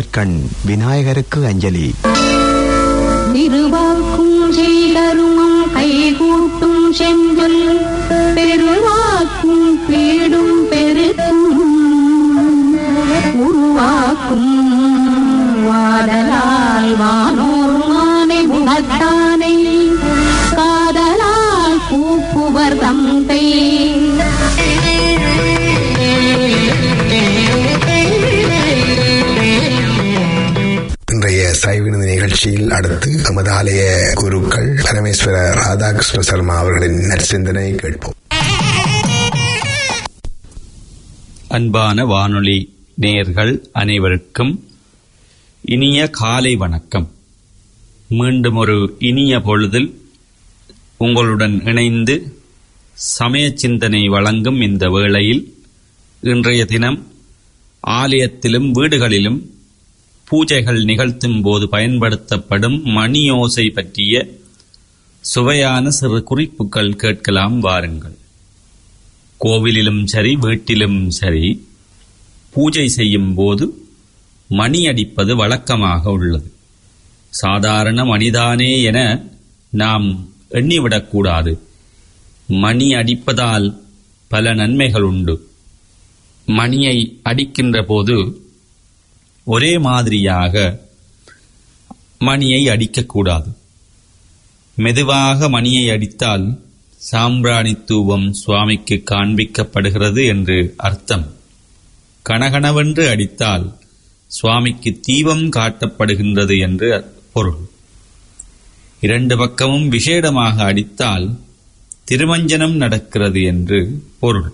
கண் விநாயகருக்கு அஞ்சலி திருவாக்கும் செய்கருமம் கைகூட்டும் செஞ்சொல் பெருவாக்கும் பீடும் பெருக்கும் உருவாக்கும் வாடலால் வானோர் மானை முகத்தானை காதலால் கூப்புவர் தந்தை இன்றைய சைவினது நிகழ்ச்சியில் அடுத்து நமது ஆலய குருக்கள் பரமேஸ்வர ராதாகிருஷ்ண சர்மா அவர்களின் நற்சிந்தனை கேட்போம் அன்பான வானொலி நேயர்கள் அனைவருக்கும் இனிய காலை வணக்கம் மீண்டும் ஒரு இனிய பொழுதில் உங்களுடன் இணைந்து சமய சிந்தனை வழங்கும் இந்த வேளையில் இன்றைய தினம் ஆலயத்திலும் வீடுகளிலும் பூஜைகள் நிகழ்த்தும் போது பயன்படுத்தப்படும் மணி ஓசை பற்றிய சுவையான சிறு குறிப்புகள் கேட்கலாம் வாருங்கள் கோவிலிலும் சரி வீட்டிலும் சரி பூஜை செய்யும் போது மணி அடிப்பது வழக்கமாக உள்ளது சாதாரண மணிதானே என நாம் எண்ணிவிடக்கூடாது மணி அடிப்பதால் பல நன்மைகள் உண்டு மணியை அடிக்கின்ற போது ஒரே மாதிரியாக மணியை அடிக்கக்கூடாது மெதுவாக மணியை அடித்தால் சாம்பிராணி தூவம் சுவாமிக்கு காண்பிக்கப்படுகிறது என்று அர்த்தம் கணகணவென்று அடித்தால் சுவாமிக்கு தீபம் காட்டப்படுகின்றது என்று பொருள் இரண்டு பக்கமும் விசேடமாக அடித்தால் திருமஞ்சனம் நடக்கிறது என்று பொருள்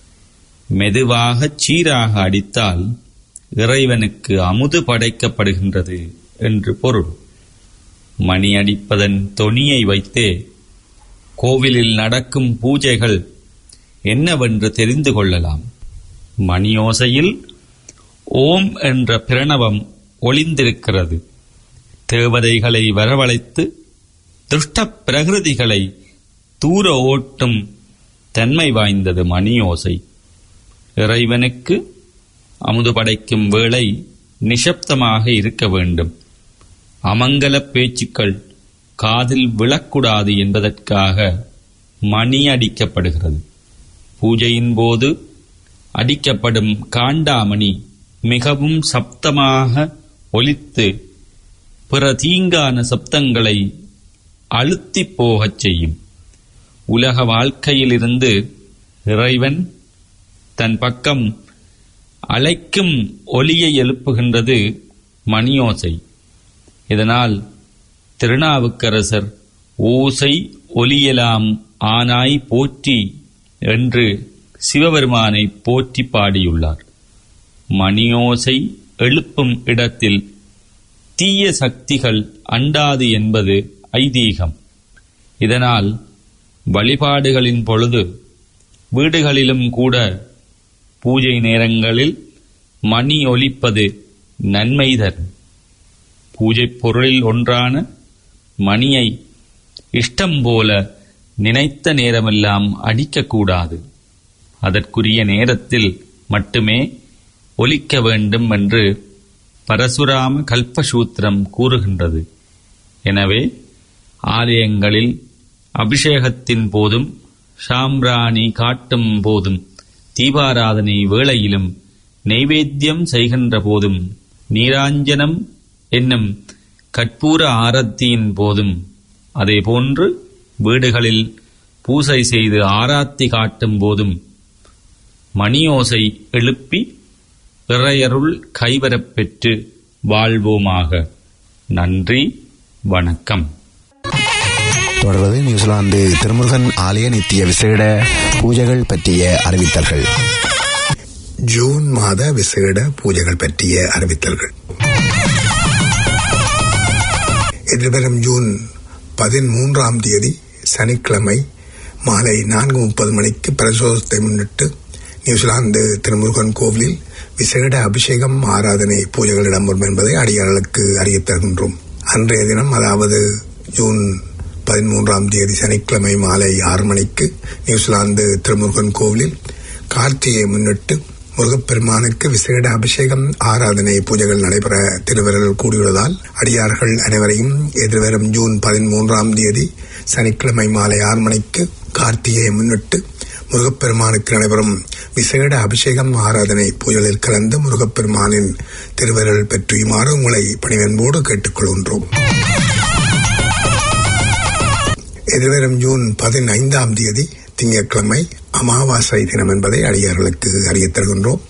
மெதுவாக சீராக அடித்தால் இறைவனுக்கு அமுது படைக்கப்படுகின்றது என்று பொருள் மணி அடிப்பதன் தொனியை வைத்தே கோவிலில் நடக்கும் பூஜைகள் என்னவென்று தெரிந்து கொள்ளலாம் மணியோசையில் ஓம் என்ற பிரணவம் ஒளிந்திருக்கிறது தேவதைகளை வரவழைத்து துஷ்ட பிரகிருதிகளை தூர ஓட்டும் தன்மை வாய்ந்தது மணியோசை இறைவனுக்கு அமுது படைக்கும் வேளை நிசப்தமாக இருக்க வேண்டும் அமங்கல பேச்சுக்கள் காதில் விழக்கூடாது என்பதற்காக மணி அடிக்கப்படுகிறது பூஜையின் போது அடிக்கப்படும் காண்டாமணி மிகவும் சப்தமாக ஒலித்து பிற தீங்கான சப்தங்களை அழுத்திப் போகச் செய்யும் உலக வாழ்க்கையிலிருந்து இறைவன் தன் பக்கம் அழைக்கும் ஒலியை எழுப்புகின்றது மணியோசை இதனால் திருநாவுக்கரசர் ஓசை ஒலியலாம் ஆனாய் போற்றி என்று சிவபெருமானை போற்றி பாடியுள்ளார் மணியோசை எழுப்பும் இடத்தில் தீய சக்திகள் அண்டாது என்பது ஐதீகம் இதனால் வழிபாடுகளின் பொழுது வீடுகளிலும் கூட பூஜை நேரங்களில் மணி ஒலிப்பது நன்மை தரும் பூஜைப் பொருளில் ஒன்றான மணியை இஷ்டம் போல நினைத்த நேரமெல்லாம் அடிக்கக்கூடாது அதற்குரிய நேரத்தில் மட்டுமே ஒலிக்க வேண்டும் என்று பரசுராம கல்பசூத்திரம் கூறுகின்றது எனவே ஆலயங்களில் அபிஷேகத்தின் போதும் சாம்பிராணி காட்டும் போதும் தீபாராதனை வேளையிலும் நெய்வேத்தியம் செய்கின்ற போதும் நீராஞ்சனம் என்னும் கற்பூர ஆரத்தியின் போதும் அதேபோன்று வீடுகளில் பூசை செய்து ஆராத்தி காட்டும் போதும் மணியோசை எழுப்பி இறையருள் கைவரப் பெற்று வாழ்வோமாக நன்றி வணக்கம் தொடர்வது நியூசிலாந்து திருமுருகன் ஆலய நித்திய விசேட பூஜைகள் பற்றிய அறிவித்தல்கள் ஜூன் மாத விசேட பூஜைகள் பற்றிய அறிவித்தல்கள் எதிர்வரும் ஜூன் பதிமூன்றாம் தேதி சனிக்கிழமை மாலை நான்கு முப்பது மணிக்கு பிரசோதத்தை முன்னிட்டு நியூசிலாந்து திருமுருகன் கோவிலில் விசேட அபிஷேகம் ஆராதனை பூஜைகள் இடம்பெறும் என்பதை அடியார்களுக்கு அறியத் தருகின்றோம் அன்றைய தினம் அதாவது ஜூன் பதிமூன்றாம் தேதி சனிக்கிழமை மாலை ஆறு மணிக்கு நியூசிலாந்து திருமுருகன் கோவிலில் கார்த்திகையை முன்னிட்டு முருகப்பெருமானுக்கு விசேட அபிஷேகம் ஆராதனை பூஜைகள் நடைபெற திருவருள் கூடியுள்ளதால் அடியார்கள் அனைவரையும் எதிர்வரும் ஜூன் பதிமூன்றாம் தேதி சனிக்கிழமை மாலை ஆறு மணிக்கு கார்த்திகையை முன்னிட்டு முருகப்பெருமானுக்கு நடைபெறும் விசேட அபிஷேகம் ஆராதனை பூஜைகளில் கலந்து முருகப்பெருமானின் திருவருள் பெற்றியுமாறு உங்களை பணிவன்போடு கேட்டுக்கொள்கின்றோம் எதிர்வரும் ஜூன் பதினைந்தாம் தேதி திங்கட்கிழமை அமாவாசை தினம் என்பதை அடியார்களுக்கு அறியத் தருகின்றோம்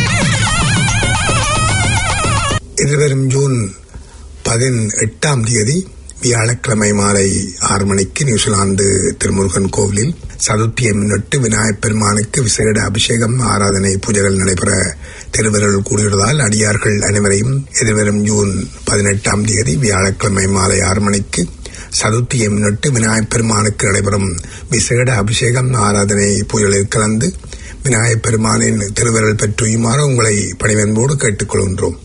எதிர்வரும் ஜூன் பதினெட்டாம் தேதி வியாழக்கிழமை மாலை ஆறு மணிக்கு நியூசிலாந்து திருமுருகன் கோவிலில் சதுர்த்தியை முன்னிட்டு விநாயகப் பெருமானுக்கு விசேட அபிஷேகம் ஆராதனை பூஜைகள் நடைபெற திருவருள் கூடியுள்ளதால் அடியார்கள் அனைவரையும் எதிர்வரும் ஜூன் பதினெட்டாம் தேதி வியாழக்கிழமை மாலை ஆறு மணிக்கு சதுர்த்தியை முன்னிட்டு விநாயகப் பெருமானுக்கு நடைபெறும் விசேட அபிஷேகம் ஆராதனை பூஜைகளில் கலந்து விநாயகப் பெருமானின் திருவருள் பெற்றுயுமாறு உங்களை பணிவன்போடு கேட்டுக்கொள்கின்றோம்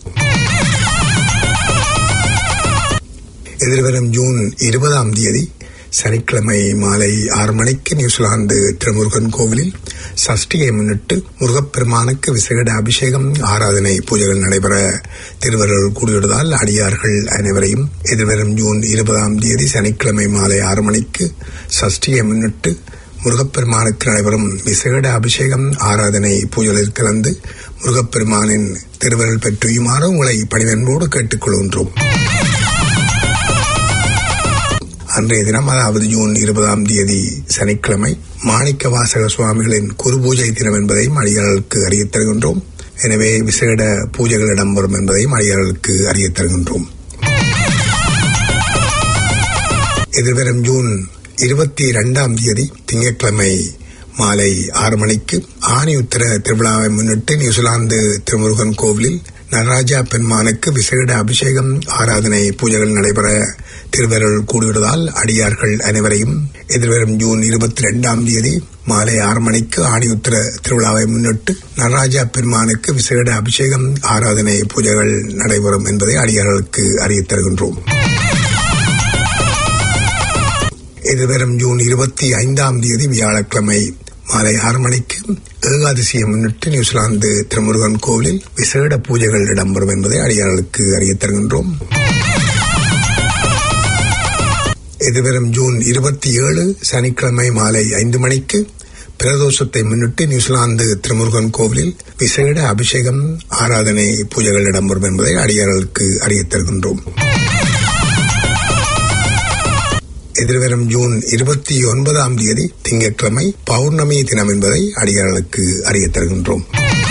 எதிர்வரும் ஜூன் இருபதாம் தேதி சனிக்கிழமை மாலை ஆறு மணிக்கு நியூசிலாந்து திருமுருகன் கோவிலில் சஷ்டியை முன்னிட்டு முருகப்பெருமானுக்கு விசேட அபிஷேகம் ஆராதனை பூஜைகள் நடைபெற திருவருள் கூடியுள்ளதால் அடியார்கள் அனைவரையும் எதிர்வரும் ஜூன் இருபதாம் தேதி சனிக்கிழமை மாலை ஆறு மணிக்கு சஷ்டியை முன்னிட்டு முருகப்பெருமானுக்கு நடைபெறும் விசேட அபிஷேகம் ஆராதனை பூஜைகளில் கலந்து முருகப்பெருமானின் திருவருள் பெற்றியுமாறு உங்களை பணிவன்போடு கேட்டுக்கொள்கின்றோம் அன்றைய தினம் அதாவது ஜூன் இருபதாம் தேதி சனிக்கிழமை மாணிக்க வாசக சுவாமிகளின் குரு பூஜை தினம் என்பதையும் அடியார்களுக்கு அறியத் தருகின்றோம் எனவே விசேட பூஜைகள் இடம்பெறும் என்பதையும் அடியார்களுக்கு அறியத் தருகின்றோம் எதிர்வரும் ஜூன் இருபத்தி இரண்டாம் தேதி திங்கட்கிழமை மாலை ஆறு மணிக்கு ஆணி உத்தர திருவிழாவை முன்னிட்டு நியூசிலாந்து திருமுருகன் கோவிலில் நடராஜா பெருமானுக்கு விசேட அபிஷேகம் ஆராதனை பூஜைகள் நடைபெற திருவருள் கூடியுள்ளதால் அடியார்கள் அனைவரையும் எதிர்வரும் ஜூன் இருபத்தி இரண்டாம் தேதி மாலை ஆறு மணிக்கு ஆணி உத்தர திருவிழாவை முன்னிட்டு நடராஜா பெருமானுக்கு விசேட அபிஷேகம் ஆராதனை பூஜைகள் நடைபெறும் என்பதை அடியார்களுக்கு அறியத் தருகின்றோம் எதிர்வரும் ஜூன் இருபத்தி ஐந்தாம் தேதி வியாழக்கிழமை மாலை ஆறு மணிக்கு ஏகாதசியை முன்னிட்டு நியூசிலாந்து திருமுருகன் கோவிலில் விசேட பூஜைகள் இடம்பெறும் என்பதை அடியார்களுக்கு அறியத் தருகின்றோம் எதிர்வரும் ஜூன் இருபத்தி ஏழு சனிக்கிழமை மாலை ஐந்து மணிக்கு பிரதோஷத்தை முன்னிட்டு நியூசிலாந்து திருமுருகன் கோவிலில் விசேட அபிஷேகம் ஆராதனை பூஜைகள் இடம்பெறும் என்பதை அடியார்களுக்கு அறியத் தருகின்றோம் எதிர்வரும் ஜூன் இருபத்தி ஒன்பதாம் தேதி திங்கட்கிழமை பௌர்ணமி தினம் என்பதை அடியார்களுக்கு அறியத் தருகின்றோம்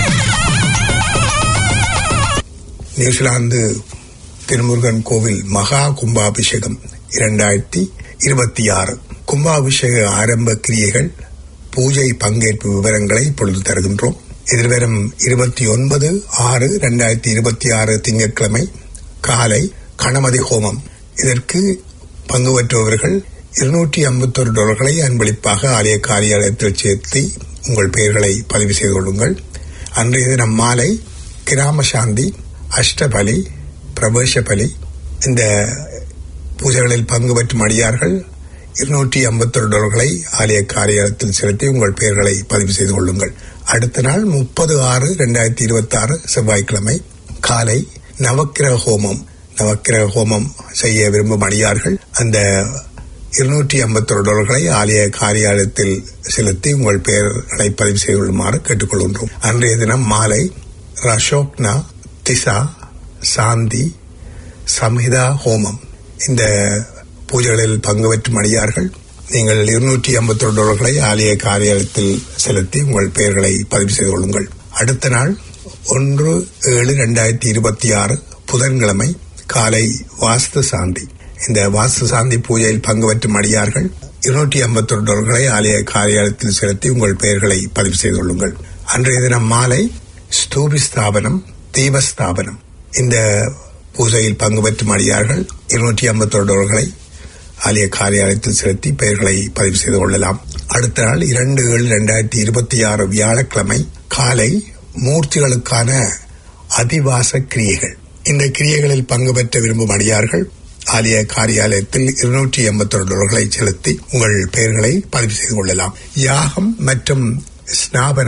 நியூசிலாந்து திருமுருகன் கோவில் மகா கும்பாபிஷேகம் இரண்டாயிரத்தி இருபத்தி ஆறு கும்பாபிஷேக ஆரம்ப கிரியைகள் பூஜை பங்கேற்பு விவரங்களை இப்பொழுது தருகின்றோம் எதிர்வரும் இருபத்தி ஒன்பது ஆறு இரண்டாயிரத்தி இருபத்தி ஆறு திங்கட்கிழமை காலை கணமதி ஹோமம் இதற்கு பங்கு பெற்றவர்கள் இருநூற்றி ஐம்பத்தொரு டாலர்களை அன்பளிப்பாக ஆலய காரியாலயத்தில் சேர்த்து உங்கள் பெயர்களை பதிவு செய்து கொள்ளுங்கள் அன்றைய தினம் மாலை கிராம சாந்தி அஷ்டபலி பிரவேச பலி இந்த பூஜைகளில் பங்கு பெற்றும் அடியார்கள் இருநூற்றி ஐம்பத்தொரு டாலர்களை ஆலய காரியாலயத்தில் செலுத்தி உங்கள் பெயர்களை பதிவு செய்து கொள்ளுங்கள் அடுத்த நாள் முப்பது ஆறு இரண்டாயிரத்தி இருபத்தி ஆறு செவ்வாய்க்கிழமை காலை நவக்கிரக ஹோமம் நவக்கிரக ஹோமம் செய்ய விரும்பும் அடியார்கள் அந்த இருநூற்றி ஐம்பத்தொரு டாலர்களை ஆலய காரியாலயத்தில் செலுத்தி உங்கள் பெயர்களை பதிவு செய்து கொள்ளுமாறு கேட்டுக்கொள்கின்றோம் அன்றைய தினம் மாலை ரஷோக்னா திசா சாந்தி சம்ஹிதா ஹோமம் இந்த பூஜைகளில் பங்கு பெற்றும் அடியார்கள் நீங்கள் இருநூற்றி ஐம்பத்தொரு டாலர்களை ஆலய காரியாலயத்தில் செலுத்தி உங்கள் பெயர்களை பதிவு செய்து கொள்ளுங்கள் அடுத்த நாள் ஒன்று ஏழு இரண்டாயிரத்தி இருபத்தி ஆறு புதன்கிழமை காலை வாஸ்து சாந்தி இந்த வாஸ்து சாந்தி பூஜையில் பங்கு பெற்றும் அடியார்கள் இருநூற்றி ஐம்பத்தொரு டாலர்களை ஆலய காரியாலயத்தில் செலுத்தி உங்கள் பெயர்களை பதிவு செய்து கொள்ளுங்கள் அன்றைய தினம் மாலை ஸ்தூபி ஸ்தாபனம் தீபஸ்தாபனம் இந்த பூஜையில் பங்கு பெற்றும் அடியார்கள் இருநூற்றி ஐம்பத்தொரு டாலர்களை ஆலய காரியாலயத்தில் செலுத்தி பெயர்களை பதிவு செய்து கொள்ளலாம் அடுத்த நாள் இரண்டு ஏழு இரண்டாயிரத்தி இருபத்தி ஆறு வியாழக்கிழமை காலை மூர்த்திகளுக்கான அதிவாச கிரியைகள் இந்த கிரியைகளில் பங்கு பெற்ற விரும்பும் அடியார்கள் ஆலய காரியாலயத்தில் இருநூற்றி எண்பத்தொரு டாலர்களை செலுத்தி உங்கள் பெயர்களை பதிவு செய்து கொள்ளலாம் யாகம் மற்றும் ஸ்நாபனம்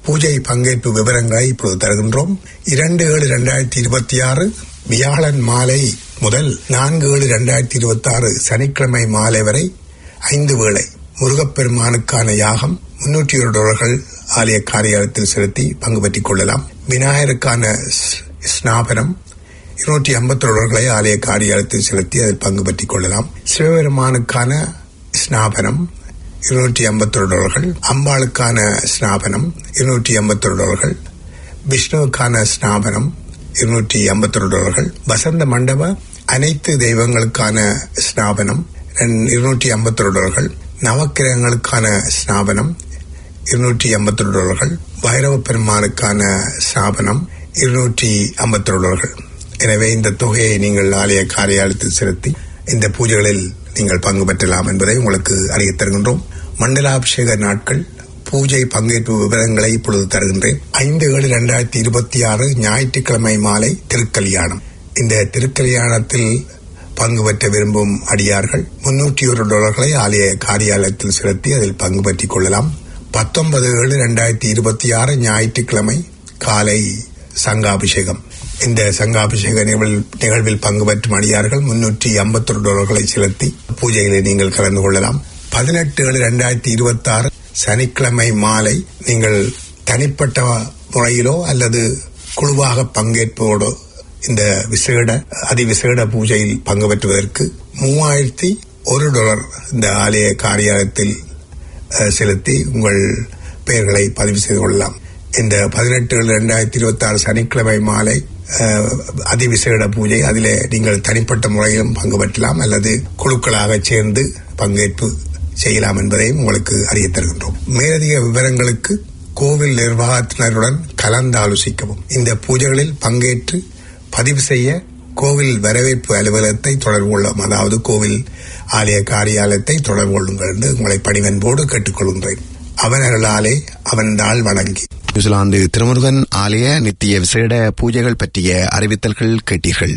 பூஜை பங்கேற்பு விவரங்களை இப்பொழுது தருகின்றோம் இரண்டு ஏழு இரண்டாயிரத்தி இருபத்தி ஆறு வியாழன் மாலை முதல் நான்கு ஏழு இரண்டாயிரத்தி இருபத்தி ஆறு சனிக்கிழமை மாலை வரை ஐந்து வேளை முருகப்பெருமானுக்கான யாகம் முன்னூற்றி ஒரு டாலர்கள் ஆலய காரியாலயத்தில் செலுத்தி பங்கு பெற்றுக் கொள்ளலாம் விநாயகருக்கான ஸ்- ஸ்நாபனம் இருநூற்றி ஐம்பத்தி டாலர்களை ஆலய காரியாலயத்தில் செலுத்தி அதில் பங்கு பெற்றுக் கொள்ளலாம் சிவபெருமானுக்கான ஸ்நாபனம் இருநூற்றி ஐம்பத்தி டாலர்கள் அம்பாளுக்கான ஸ்நாபனம் இருநூற்றி ஐம்பத்தி டாலர்கள் விஷ்ணுவுக்கான ஸ்நாபனம் இருநூற்றி ஐம்பத்தி டாலர்கள் வசந்த மண்டப அனைத்து தெய்வங்களுக்கான ஸ்நாபனம் இருநூற்றி ஐம்பத்தி டாலர்கள் நவக்கிரகங்களுக்கான ஸ்நாபனம் இருநூற்றி ஐம்பத்தி டாலர்கள் பைரவ பெருமானுக்கான ஸ்நாபனம் இருநூற்றி ஐம்பத்தி டாலர்கள் எனவே இந்த தொகையை நீங்கள் ஆலய காரியாலயத்தில் செலுத்தி இந்த பூஜைகளில் நீங்கள் பங்கு பெற்றலாம் என்பதை உங்களுக்கு அறியத் தருகின்றோம் மண்டலாபிஷேக நாட்கள் பூஜை பங்கேற்பு விவரங்களை இப்பொழுது தருகின்றேன் ஐந்து ஏழு இரண்டாயிரத்தி இருபத்தி ஆறு ஞாயிற்றுக்கிழமை மாலை திருக்கல்யாணம் இந்த திருக்கல்யாணத்தில் பங்கு பெற்ற விரும்பும் அடியார்கள் முன்னூற்றி ஒரு டாலர்களை ஆலய காரியாலயத்தில் செலுத்தி அதில் பங்கு பெற்றுக் கொள்ளலாம் பத்தொன்பது ஏழு இரண்டாயிரத்தி இருபத்தி ஆறு ஞாயிற்றுக்கிழமை காலை சங்காபிஷேகம் இந்த சங்காபிஷேக நிகழ்வில் நிகழ்வில் பங்கு பெற்றும் அடியார்கள் முன்னூற்றி ஐம்பத்தொரு டாலர்களை செலுத்தி பூஜைகளை நீங்கள் கலந்து கொள்ளலாம் பதினெட்டு ஏழு இரண்டாயிரத்தி இருபத்தி ஆறு சனிக்கிழமை மாலை நீங்கள் தனிப்பட்ட முறையிலோ அல்லது குழுவாக பங்கேற்போடோ இந்த விசேட அதிவிசேட பூஜையில் பங்கு பெற்றுவதற்கு மூவாயிரத்தி ஒரு டாலர் இந்த ஆலய காரியாலயத்தில் அஹ், செலுத்தி உங்கள் பெயர்களை பதிவு செய்து கொள்ளலாம் இந்த பதினெட்டு இரண்டாயிரத்தி இருபத்தி ஆறு சனிக்கிழமை மாலை அஹ், அதிவிசேட பூஜை அதிலே நீங்கள் தனிப்பட்ட முறையிலும் பங்கு பெற்றலாம் அல்லது குழுக்களாக சேர்ந்து பங்கேற்பு செய்யலாம் என்பதையும் உங்களுக்கு அறியத் தருகின்றோம் மேலதிக விவரங்களுக்கு கோவில் நிர்வாகத்தினருடன் கலந்தாலோசிக்கவும் இந்த பூஜைகளில் பங்கேற்று பதிவு செய்ய கோவில் வரவேற்பு அலுவலகத்தை தொடர்பு கொள்ளும் அதாவது கோவில் ஆலய காரியாலயத்தை தொடர்பு கொள்ளுங்கள் என்று உங்களை பணிவன்போடு கேட்டுக்கொள்கின்றேன் அவன் அருளாலே அவன் தாள் வணங்கி நியூசிலாந்து திருமுருகன் ஆலய நித்திய விசேட பூஜைகள் பற்றிய அறிவித்தல்கள் கேட்டீர்கள்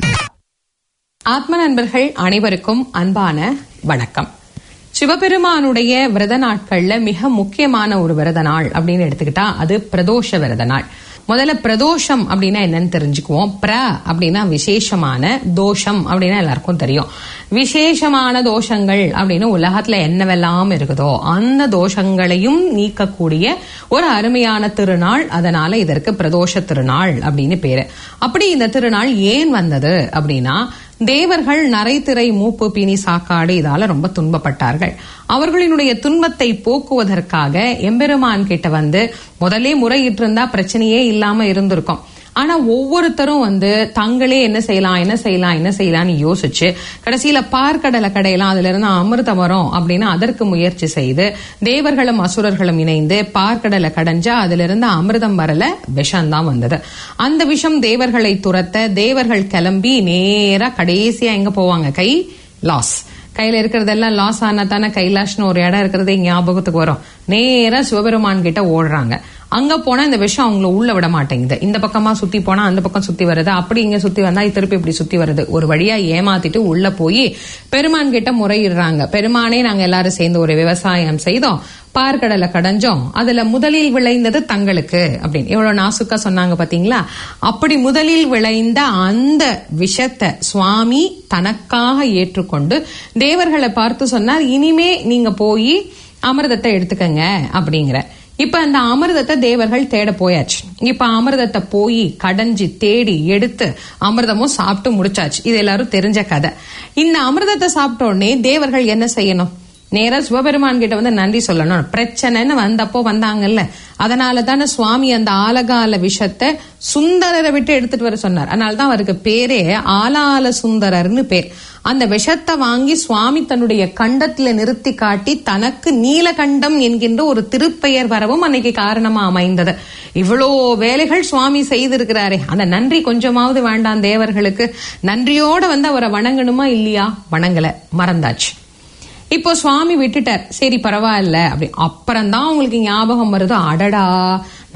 ஆத்ம நண்பர்கள் அனைவருக்கும் அன்பான வணக்கம் சிவபெருமானுடைய விரத நாட்கள்ல மிக முக்கியமான ஒரு விரத நாள் அப்படின்னு எடுத்துக்கிட்டா அது பிரதோஷ விரத நாள் முதல்ல பிரதோஷம் அப்படின்னா என்னன்னு தெரிஞ்சுக்குவோம் பிர அப்படின்னா விசேஷமான தோஷம் அப்படின்னா எல்லாருக்கும் தெரியும் விசேஷமான தோஷங்கள் அப்படின்னு உலகத்துல என்னவெல்லாம் இருக்குதோ அந்த தோஷங்களையும் நீக்கக்கூடிய ஒரு அருமையான திருநாள் அதனால இதற்கு பிரதோஷ திருநாள் அப்படின்னு பேரு அப்படி இந்த திருநாள் ஏன் வந்தது அப்படின்னா தேவர்கள் நரைத்திரை மூப்பு பிணி சாக்காடு இதால ரொம்ப துன்பப்பட்டார்கள் அவர்களினுடைய துன்பத்தை போக்குவதற்காக எம்பெருமான் கிட்ட வந்து முதலே முறையிட்டு இருந்தா பிரச்சனையே இல்லாம இருந்திருக்கும் ஆனா ஒவ்வொருத்தரும் வந்து தங்களே என்ன செய்யலாம் என்ன செய்யலாம் என்ன செய்யலாம்னு யோசிச்சு கடைசியில பார்க்கடலை கடையலாம் அதுல இருந்து அமிர்தம் வரும் அப்படின்னு அதற்கு முயற்சி செய்து தேவர்களும் அசுரர்களும் இணைந்து பார்க்கடலை கடைஞ்சா அதுல இருந்து அமிர்தம் வரல விஷம் தான் வந்தது அந்த விஷம் தேவர்களை துரத்த தேவர்கள் கிளம்பி நேரா கடைசியா எங்க போவாங்க கை லாஸ் கையில இருக்கிறதெல்லாம் லாஸ் ஆனா தானே கைலாஷ்னு ஒரு இடம் இருக்கிறதே ஞாபகத்துக்கு வரும் நேரா சிவபெருமான் கிட்ட ஓடுறாங்க அங்க போனா இந்த விஷம் அவங்கள உள்ள விட மாட்டேங்குது இந்த பக்கமா சுத்தி போனா அந்த பக்கம் சுத்தி வருது அப்படி இங்க சுத்தி வந்தா திருப்பி இப்படி சுத்தி வருது ஒரு வழியா ஏமாத்திட்டு உள்ள போய் பெருமான் கிட்ட முறையிடுறாங்க பெருமானே நாங்க எல்லாரும் சேர்ந்து ஒரு விவசாயம் செய்தோம் பார்க்கடலை கடைஞ்சோம் அதுல முதலில் விளைந்தது தங்களுக்கு அப்படின்னு எவ்வளவு நாசுக்கா சொன்னாங்க பாத்தீங்களா அப்படி முதலில் விளைந்த அந்த விஷத்தை சுவாமி தனக்காக ஏற்றுக்கொண்டு தேவர்களை பார்த்து சொன்னார் இனிமே நீங்க போய் அமிர்தத்தை எடுத்துக்கங்க அப்படிங்கிற இப்ப அந்த அமிர்தத்தை தேவர்கள் தேட போயாச்சு இப்ப அமிர்தத்தை போய் கடைஞ்சி தேடி எடுத்து அமிர்தமும் சாப்பிட்டு முடிச்சாச்சு இது எல்லாரும் தெரிஞ்ச கதை இந்த அமிர்தத்தை சாப்பிட்ட உடனே தேவர்கள் என்ன செய்யணும் நேரா சிவபெருமான் கிட்ட வந்து நன்றி சொல்லணும் பிரச்சனைன்னு வந்தப்போ வந்தாங்கல்ல அதனால தானே சுவாமி அந்த ஆலகால விஷத்தை சுந்தரரை விட்டு எடுத்துட்டு வர சொன்னார் அதனாலதான் அவருக்கு பேரே ஆலால சுந்தரர்னு பேர் அந்த விஷத்தை வாங்கி சுவாமி தன்னுடைய கண்டத்துல நிறுத்தி காட்டி தனக்கு நீலகண்டம் என்கின்ற ஒரு திருப்பெயர் வரவும் அன்னைக்கு காரணமா அமைந்தது இவ்வளோ வேலைகள் சுவாமி செய்திருக்கிறாரே அந்த நன்றி கொஞ்சமாவது வேண்டாம் தேவர்களுக்கு நன்றியோட வந்து அவரை வணங்கணுமா இல்லையா வணங்கல மறந்தாச்சு இப்போ சுவாமி விட்டுட்டார் சரி பரவாயில்ல அப்படி அப்புறம்தான் உங்களுக்கு ஞாபகம் வருது அடடா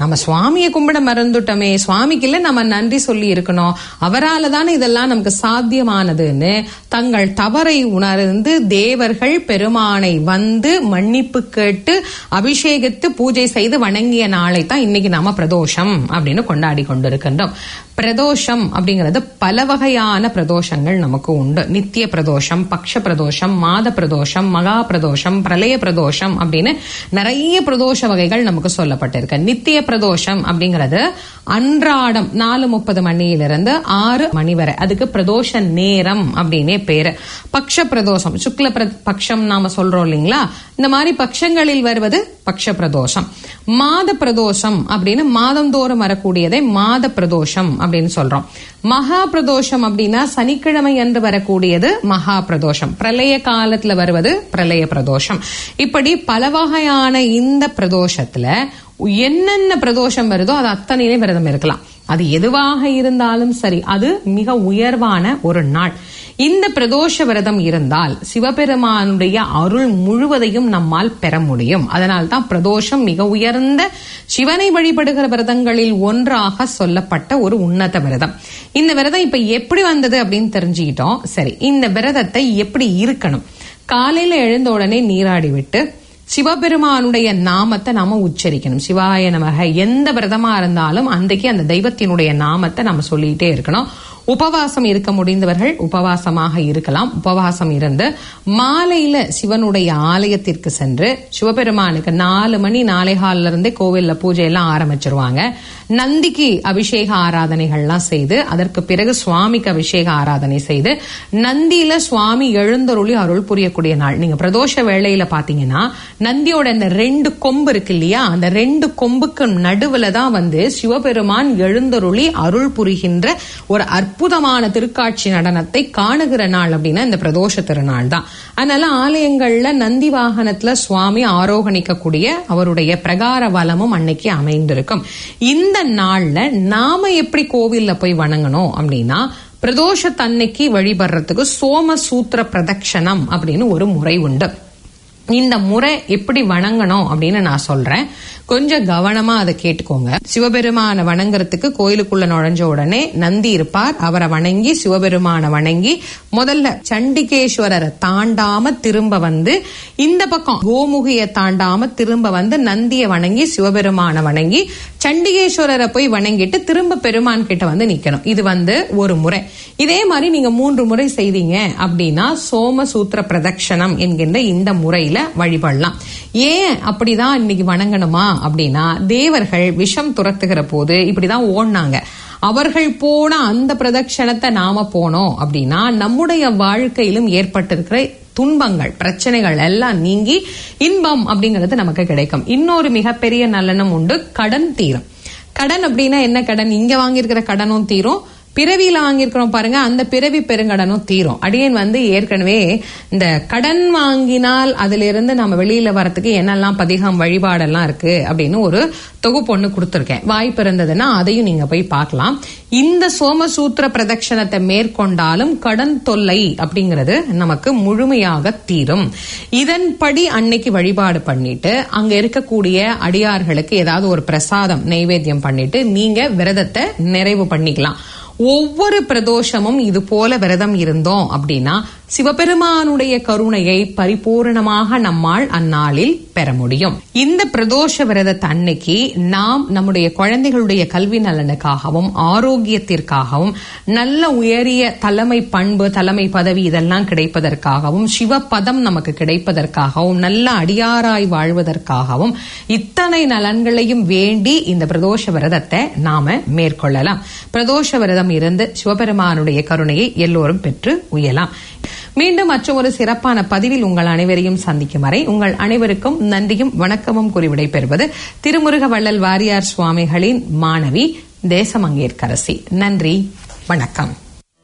நம்ம சுவாமியை கும்பிட மறந்துட்டோமே சுவாமிக்கு இல்ல நம்ம நன்றி சொல்லி இருக்கணும் அவரால தானே இதெல்லாம் நமக்கு சாத்தியமானதுன்னு தங்கள் தவறை உணர்ந்து தேவர்கள் பெருமானை வந்து மன்னிப்பு கேட்டு அபிஷேகித்து பூஜை செய்து வணங்கிய நாளை தான் இன்னைக்கு நாம பிரதோஷம் அப்படின்னு கொண்டாடி கொண்டிருக்கின்றோம் பிரதோஷம் அப்படிங்கிறது பல வகையான பிரதோஷங்கள் நமக்கு உண்டு நித்திய பிரதோஷம் பக்ஷ பிரதோஷம் மாத பிரதோஷம் மகா பிரதோஷம் பிரளய பிரதோஷம் அப்படின்னு நிறைய பிரதோஷ வகைகள் நமக்கு சொல்லப்பட்டிருக்கு நித்திய பிரதோஷம் அப்படிங்கிறது அன்றாடம் நாலு முப்பது மணியிலிருந்து ஆறு மணி வரை அதுக்கு பிரதோஷ நேரம் அப்படின்னே பேரு பக்ஷ பிரதோஷம் சுக்ல பிர- பக்ஷம் நாம சொல்றோம் இல்லைங்களா இந்த மாதிரி பக்ஷங்களில் வருவது பக்ஷ பிரதோஷம் மாத பிரதோஷம் அப்படின்னு மாதந்தோறும் வரக்கூடியதை மாத பிரதோஷம் அப்படின்னு சொல்றோம் மகா பிரதோஷம் அப்படின்னா சனிக்கிழமை அன்று வரக்கூடியது மகா பிரதோஷம் பிரளய காலத்துல வருவது பிரளய பிரதோஷம் இப்படி பல வகையான இந்த பிரதோஷத்துல என்னென்ன பிரதோஷம் வருதோ அது அத்தனையிலே விரதம் இருக்கலாம் அது எதுவாக இருந்தாலும் சரி அது மிக உயர்வான ஒரு நாள் இந்த பிரதோஷ விரதம் இருந்தால் சிவபெருமானுடைய அருள் முழுவதையும் நம்மால் பெற முடியும் அதனால் தான் பிரதோஷம் மிக உயர்ந்த சிவனை வழிபடுகிற விரதங்களில் ஒன்றாக சொல்லப்பட்ட ஒரு உன்னத விரதம் இந்த விரதம் இப்ப எப்படி வந்தது அப்படின்னு தெரிஞ்சுக்கிட்டோம் சரி இந்த விரதத்தை எப்படி இருக்கணும் காலையில எழுந்த உடனே நீராடி விட்டு சிவபெருமானுடைய நாமத்தை நாம உச்சரிக்கணும் சிவாய நமக எந்த விரதமா இருந்தாலும் அன்றைக்கு அந்த தெய்வத்தினுடைய நாமத்தை நம்ம சொல்லிட்டே இருக்கணும் உபவாசம் இருக்க முடிந்தவர்கள் உபவாசமாக இருக்கலாம் உபவாசம் இருந்து மாலையில சிவனுடைய ஆலயத்திற்கு சென்று சிவபெருமானுக்கு நாலு மணி நாளை காலில இருந்தே கோவில்ல பூஜை எல்லாம் ஆரம்பிச்சிருவாங்க நந்திக்கு அபிஷேக ஆராதனைகள்லாம் செய்து அதற்கு பிறகு சுவாமிக்கு அபிஷேக ஆராதனை செய்து நந்தியில சுவாமி எழுந்தருளி அருள் புரியக்கூடிய நாள் நீங்க பிரதோஷ வேளையில பாத்தீங்கன்னா நந்தியோட அந்த ரெண்டு கொம்பு இருக்கு இல்லையா அந்த ரெண்டு கொம்புக்கு நடுவுல தான் வந்து சிவபெருமான் எழுந்தருளி அருள் புரிகின்ற ஒரு அற்புதமான திருக்காட்சி நடனத்தை காணுகிற நாள் அப்படின்னா இந்த பிரதோஷ திருநாள் தான் அதனால ஆலயங்கள்ல நந்தி வாகனத்துல சுவாமி ஆரோகணிக்கக்கூடிய அவருடைய பிரகார வலமும் அன்னைக்கு அமைந்திருக்கும் இந்த நாள்ல நாம எப்படி கோவில்ல போய் வணங்கணும் அப்படின்னா பிரதோஷத்தன்னைக்கு வழிபடுறதுக்கு சோம சூத்திர பிரதட்சணம் அப்படின்னு ஒரு முறை உண்டு இந்த முறை எப்படி வணங்கணும் அப்படின்னு நான் சொல்றேன் கொஞ்சம் கவனமா அதை கேட்டுக்கோங்க சிவபெருமான வணங்குறதுக்கு கோயிலுக்குள்ள நுழைஞ்ச உடனே நந்தி இருப்பார் அவரை வணங்கி சிவபெருமான வணங்கி முதல்ல சண்டிகேஸ்வரரை தாண்டாம திரும்ப வந்து இந்த பக்கம் கோமுகியை தாண்டாம திரும்ப வந்து நந்தியை வணங்கி சிவபெருமான வணங்கி சண்டிகேஸ்வரரை போய் வணங்கிட்டு திரும்ப பெருமான் கிட்ட வந்து நிக்கணும் இது வந்து ஒரு முறை இதே மாதிரி நீங்க மூன்று முறை செய்தீங்க அப்படின்னா சோமசூத்திர பிரதட்சணம் என்கின்ற இந்த முறையில வழிபடலாம் ஏன் அப்படிதான் இன்னைக்கு வணங்கணுமா அப்படின்னா தேவர்கள் விஷம் துரத்துகிற போது இப்படிதான் ஓடினாங்க அவர்கள் போன அந்த பிரதட்சணத்தை நாம போனோம் அப்படின்னா நம்முடைய வாழ்க்கையிலும் ஏற்பட்டிருக்கிற துன்பங்கள் பிரச்சனைகள் எல்லாம் நீங்கி இன்பம் அப்படிங்கிறது நமக்கு கிடைக்கும் இன்னொரு மிகப்பெரிய நலனும் உண்டு கடன் தீரும் கடன் அப்படின்னா என்ன கடன் இங்க வாங்கியிருக்கிற கடனும் தீரும் பிறவியில வாங்கியிருக்கிறோம் பாருங்க அந்த பிறவி பெருங்கடனும் தீரும் அடியேன் வந்து ஏற்கனவே இந்த கடன் வாங்கினால் அதுல இருந்து நம்ம வெளியில வரத்துக்கு என்னெல்லாம் பதிகம் வழிபாடெல்லாம் இருக்கு அப்படின்னு ஒரு தொகுப்பு ஒண்ணு கொடுத்துருக்கேன் வாய்ப்பு இருந்ததுன்னா அதையும் நீங்க போய் பார்க்கலாம் இந்த சோமசூத்திர பிரதட்சணத்தை மேற்கொண்டாலும் கடன் தொல்லை அப்படிங்கிறது நமக்கு முழுமையாக தீரும் இதன்படி அன்னைக்கு வழிபாடு பண்ணிட்டு அங்க இருக்கக்கூடிய அடியார்களுக்கு ஏதாவது ஒரு பிரசாதம் நைவேத்தியம் பண்ணிட்டு நீங்க விரதத்தை நிறைவு பண்ணிக்கலாம் ஒவ்வொரு பிரதோஷமும் இது போல விரதம் இருந்தோம் அப்படின்னா சிவபெருமானுடைய கருணையை பரிபூரணமாக நம்மால் அந்நாளில் பெற முடியும் இந்த பிரதோஷ விரதத்தை அன்னைக்கு நாம் நம்முடைய குழந்தைகளுடைய கல்வி நலனுக்காகவும் ஆரோக்கியத்திற்காகவும் நல்ல உயரிய தலைமை பண்பு தலைமை பதவி இதெல்லாம் கிடைப்பதற்காகவும் சிவபதம் நமக்கு கிடைப்பதற்காகவும் நல்ல அடியாராய் வாழ்வதற்காகவும் இத்தனை நலன்களையும் வேண்டி இந்த பிரதோஷ விரதத்தை நாம மேற்கொள்ளலாம் பிரதோஷ விரதம் இருந்து சிவபெருமானுடைய கருணையை எல்லோரும் பெற்று உயலாம் மீண்டும் மற்றொரு ஒரு சிறப்பான பதிவில் உங்கள் அனைவரையும் சந்திக்கும் வரை உங்கள் அனைவருக்கும் நன்றியும் வணக்கமும் கூறி விடைபெறுவது திருமுருக வள்ளல் வாரியார் சுவாமிகளின் மாணவி தேசமங்கேற்கரசி நன்றி வணக்கம்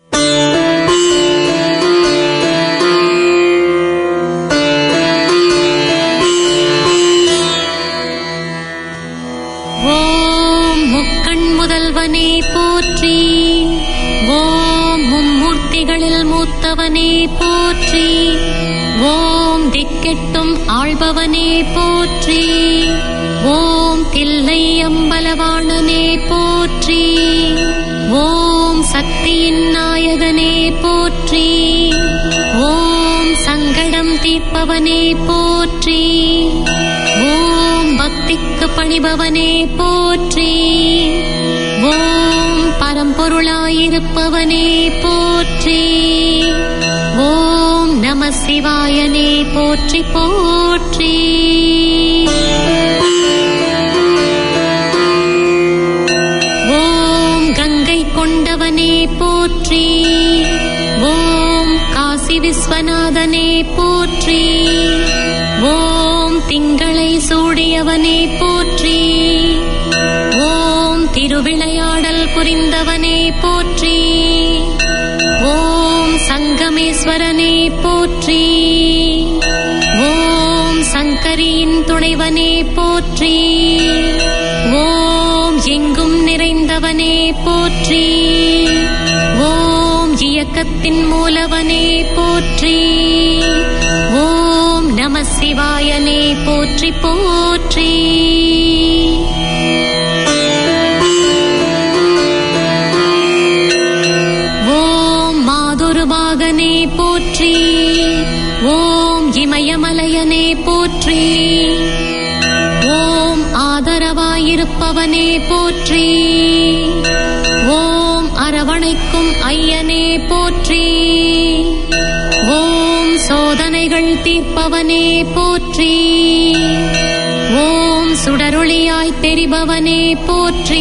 ஓம் முக்கண் முதல்வனே போற்றி ஓம் மும்மூர்த்திகளில் மூத்தவனே போற்றி ஓம் திக்கெட்டும் ஆள்பவனே போற்றி ஓம் தில்லை அம்பலவாணனே போற்றி ஓம் சக்தியின் நாயகனே போற்றி ஓம் சங்கடம் தீர்ப்பவனே போற்றி ஓம் பக்திக்கு பணிபவனே போற்றி ஓம் பரம்பொருளாயிருப்பவனே போற்றி ஓம் நம சிவாயனே போற்றி போற்றி ஓம் கங்கை கொண்டவனே போற்றி ஓம் காசி விஸ்வநாதனே போற்றி ஓம் திங்களை சூடியவனே போற்றி ஓம் திருவிளையாடல் புரிந்தவனே போற்றி ஓம் சங்கமேஸ்வரனே போற்றி ஓம் சங்கரியின் துணைவனே போற்றி ஓம் எங்கும் நிறைந்தவனே போற்றி ஓம் இயக்கத்தின் மூலவனே போற்றி ஓம் நம சிவாயனே போற்றி போற்றி ஓம் மாதுருபாகனே போற்றி ஓம் இமயமலையனே போற்றி ஓம் ஆதரவாயிருப்பவனே போற்றி ஓம் அரவணைக்கும் ஐயனே போற்றி ஓம் சோதனைகள் தீர்ப்பவனே போற்றி ஓம் சுடருளியாய் தெரிபவனே போற்றி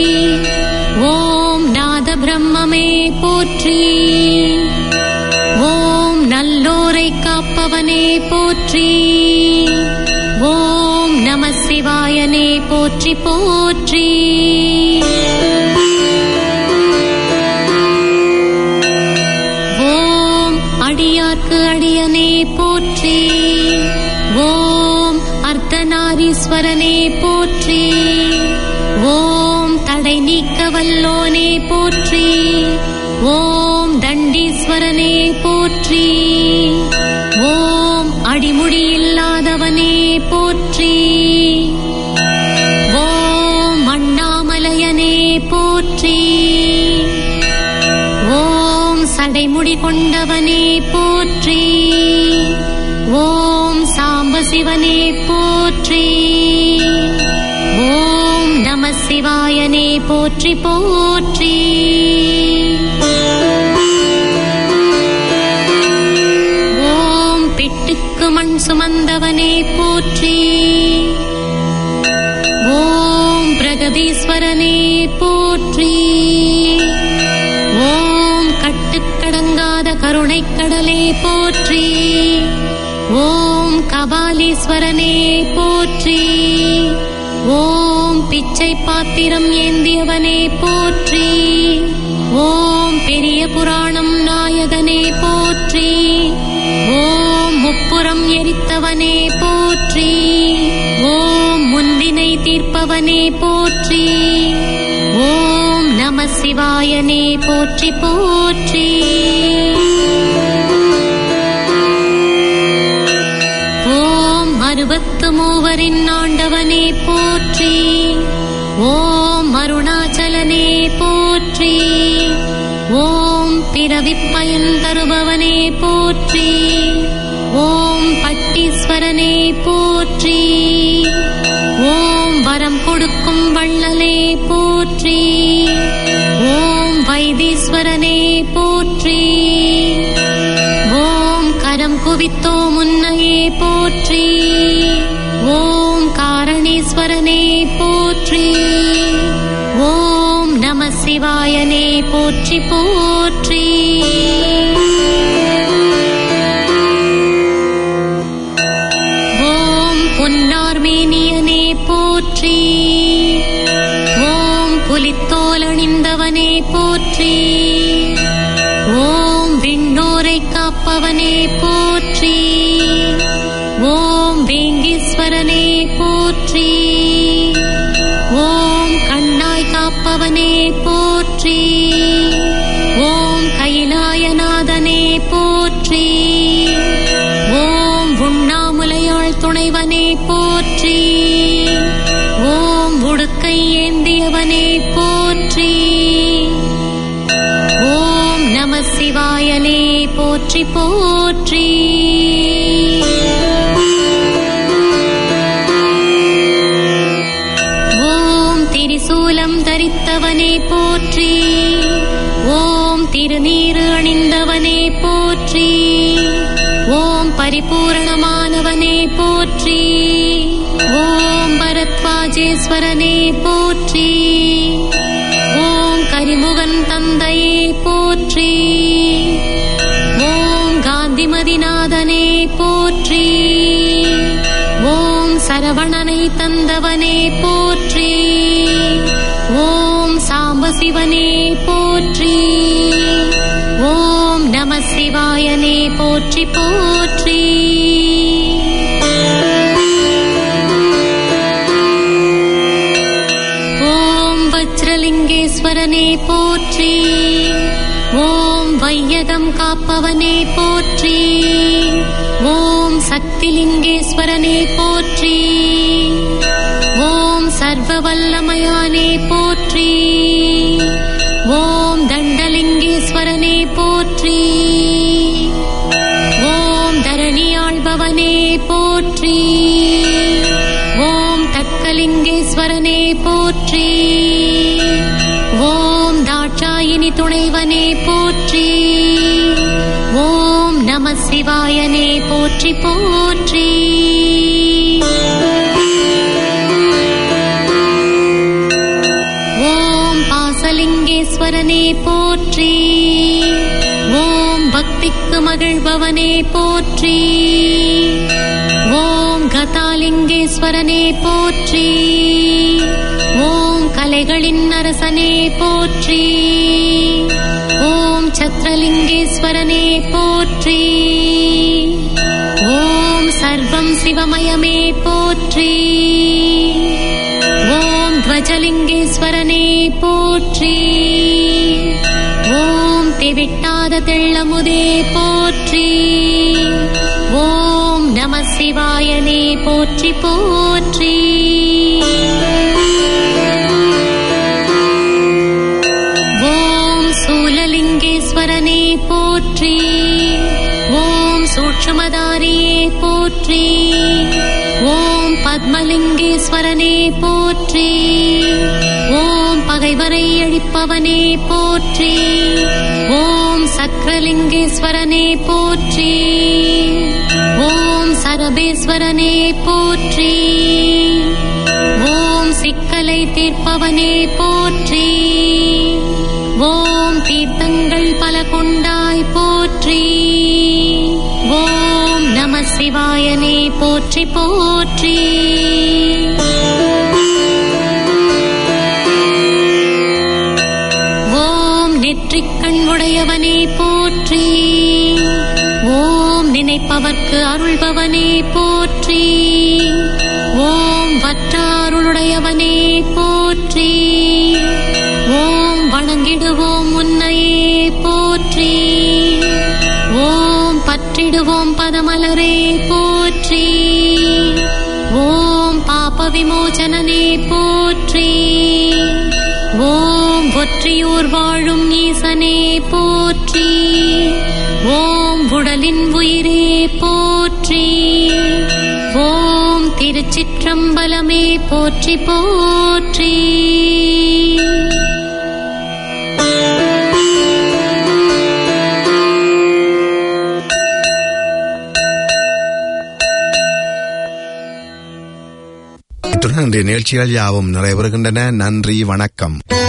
ஓம் நாத பிரம்மமே போற்றி ஓம் நல்லோரை காப்பவனே போற்றி ஓம் நம சிவாயனே போற்றி போற்றி ஓம் அடியார்க்கு அடியனே போற்றி ஓம் அர்த்தநாரீஸ்வரனே போற்றி ஓம் தடை நீக்க வல்லோனே போற்றி ஓம் தண்டீஸ்வரனே போற்றி ஓம் அடிமுடி இல்லாதவனே போற்றி ஓம் அண்ணாமலையனே போற்றி ஓம் சடைமுடி கொண்டவனே போற்றி ஓம் சாம்பசிவனே போற்றி ஓம் நம சிவாயனே போற்றி போற்றி ஓம் பிட்டுக்கு மண் சுமந்தவனே போற்றி ஓம் பிரகதீஸ்வரனே போற்றி ஓம் கட்டுக்கடங்காத கருணைக் கடலே போற்றி ஓம் கபாலீஸ்வரனே போற்றி ஓம் பிச்சை பாத்திரம் ஏந்தியவனே போற்றி ஓம் பெரிய புராணம் நாயகனே போற்றி ஓம் முப்புறம் எரித்தவனே போற்றி ஓம் முன்வினை தீர்ப்பவனே போற்றி ஓம் நம சிவாயனே போற்றி போற்றி ஓம் அறுபத்து மூவரின் ஆண்டவனே போற்றி ஓம் அருணாச்சலனே போற்றி ஓம் பிறவிப் பயன் தருபவனே போற்றி ஓம் பட்டீஸ்வரனே போற்றி ஓம் வரம் கொடுக்கும் வள்ளலே போற்றி ஓம் வைத்தீஸ்வரனே போற்றி ஓம் கரம் குவித்தோ முன்னையே போற்றி ஓம் காரணீஸ்வரனே போற்றி ஓம் நம சிவாயனே போற்றி போற்றி ஓம் பொன்னார்மேனியனே போற்றி ஓம் புலித்தோலணிந்தவனே போற்றி ஓம் விண்ணோரை காப்பவனே போற்றி ஓம் வேங்கீஸ்வரனே போற்றி ஓம் கண்ணாய் காப்பவனே போற்றி ஓம் கைலாயநாதனே போற்றி ஓம் உண்ணாமுலையாள் துணைவனே போற்றி போற்றி ஓம் திரிசூலம் தரித்தவனே போற்றி ஓம் திருநீறு அணிந்தவனே போற்றி ஓம் பரிபூரணமானவனே போற்றி ஓம் பரத்வாஜேஸ்வரனே போற்றி ஓம் கரிமுகன் தந்தையே போற்றி ஓம் காந்திமதிநாதனே போற்றி ஓம் சரவணனை தந்தவனே போற்றி ஓம் சாம்பசிவனே போற்றி ஓம் நம சிவாயனே போற்றி போற்றி ஓம் வஜ்ரலிங்கேஸ்வரனே போற்றி ஓம் வையகம் காப்பவனே போற்றி ஓம் சக்திலிங்கேஸ்வரனே போற்றி ஓம் சர்வவல்லமயானே போற்றி ஓம் தண்டலிங்கேஸ்வரனே போற்றி ஓம் தரணியாழ்பவனே போற்றி ஓம் தக்கலிங்கேஸ்வரனே போற்றி ஓம் தாட்சாயினி துணைவனே போற்றி ஓம் நம சிவாயனே போற்றி போற்றி ஓம் பாசலிங்கேஸ்வரனே போற்றி ஓம் பக்திக்கு மகிழ்பவனே போற்றி ஓம் கதாலிங்கேஸ்வரனே போற்றி ஓம் கலைகளின் அரசனே போற்றி ஓம் சத்ரலிங்கேஸ்வரனே போற்றி ஓம் சர்வம் சிவமயமே போற்றி ஓம் துவஜலிங்கேஸ்வரனே போற்றி ஓம் தெவிட்டாத தெள்ளமுதே போற்றி ஓம் நம சிவாயனே போற்றி போற்றி ஓம் சூலலிங்கேஸ்வரனே போற்றி ஓம் சூட்சுமதாரியே போற்றி ஓம் பத்மலிங்கேஸ்வரனே போற்றி ஓம் பகைவரை அழிப்பவனே போற்றி ஓம் சக்கரலிங்கேஸ்வரனே போற்றி ஓம் சரபேஸ்வரனே போற்றி ஓம் சிக்கலை தீர்ப்பவனே போற்றி ஓம் தீர்த்தங்கள் பல கொண்டாய் போற்றி ஓம் நம சிவாயனே போற்றி போற்றி ஓம் நெற்றிக்கண் உடையவனே போற்றி ஓம் நினைப்பவர்க்கு அருள்பவனே போற்றி ஓம் வற்றாருளுடையவனே போற்றி ஓம் வணங்கிடுவோம் உன்னையே போற்றி ஓம் பற்றிடுவோம் பதமலரே போற்றி ஓம் பாப விமோசனனே போற்றி ஓம் ஒற்றியூர் வாழும் ஈசனே போற்றி ஓம் உடலின் உயிரே போற்றி ஓம் திருச்சிற்றம்பலமே போற்றி போற்றி இத்துடன் இன்றைய நிகழ்ச்சிகள் யாவும் நிறைவேறுகின்றன நன்றி வணக்கம்